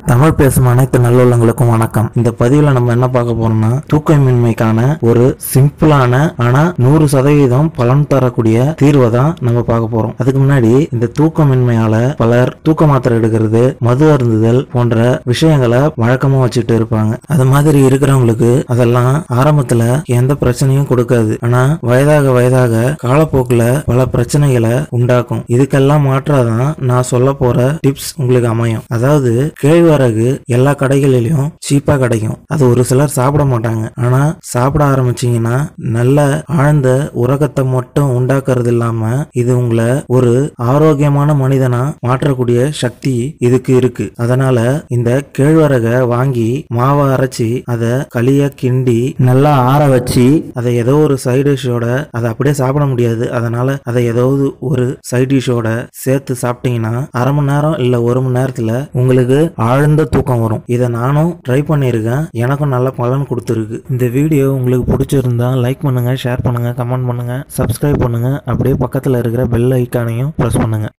தமிழ் பேசும் அனைத்து நல்லுள்ளங்களுக்கும் வணக்கம் இந்த பதிவுல நம்ம என்ன பார்க்க போறோம்னா தூக்கமின்மைக்கான ஒரு சிம்பிளான ஆனா நூறு சதவீதம் பலன் தரக்கூடிய தீர்வை தான் நம்ம பார்க்க போறோம் அதுக்கு முன்னாடி இந்த தூக்கமின்மையால பலர் தூக்க மாத்திரை எடுக்கிறது மது அருந்துதல் போன்ற விஷயங்களை வழக்கமா வச்சுட்டு இருப்பாங்க அது மாதிரி இருக்கிறவங்களுக்கு அதெல்லாம் ஆரம்பத்துல எந்த பிரச்சனையும் கொடுக்காது ஆனா வயதாக வயதாக காலப்போக்குல பல பிரச்சனைகளை உண்டாக்கும் இதுக்கெல்லாம் மாற்றாதான் நான் சொல்ல போற டிப்ஸ் உங்களுக்கு அமையும் அதாவது கேழ்வரகு எல்லா கடைகளிலும் சீப்பா கிடைக்கும் அது ஒரு சிலர் சாப்பிட மாட்டாங்க ஆனா சாப்பிட ஆரம்பிச்சீங்கன்னா நல்ல ஆழ்ந்த உறக்கத்தை மட்டும் உண்டாக்குறது இல்லாம இது உங்களை ஒரு ஆரோக்கியமான மனிதனா மாற்றக்கூடிய சக்தி இதுக்கு இருக்கு அதனால இந்த கேழ்வரகை வாங்கி மாவை அரைச்சி அதை களிய கிண்டி நல்லா ஆற வச்சு அதை ஏதோ ஒரு சைடு டிஷ்ஷோட அதை அப்படியே சாப்பிட முடியாது அதனால அதை ஏதாவது ஒரு சைட் டிஷ்ஷோட சேர்த்து சாப்பிட்டீங்கன்னா அரை மணி நேரம் இல்ல ஒரு மணி நேரத்துல உங்களுக்கு ஆழ்ந்த தூக்கம் வரும் இதை நானும் ட்ரை பண்ணியிருக்கேன் எனக்கும் நல்ல பலன் கொடுத்துருக்கு இந்த வீடியோ உங்களுக்கு பிடிச்சிருந்தா லைக் பண்ணுங்க ஷேர் பண்ணுங்க கமெண்ட் பண்ணுங்க சப்ஸ்கிரைப் பண்ணுங்க அப்படியே பக்கத்துல இருக்கிற பெல் ஐக்கானையும் ப்ரெஸ் பண்ணுங்க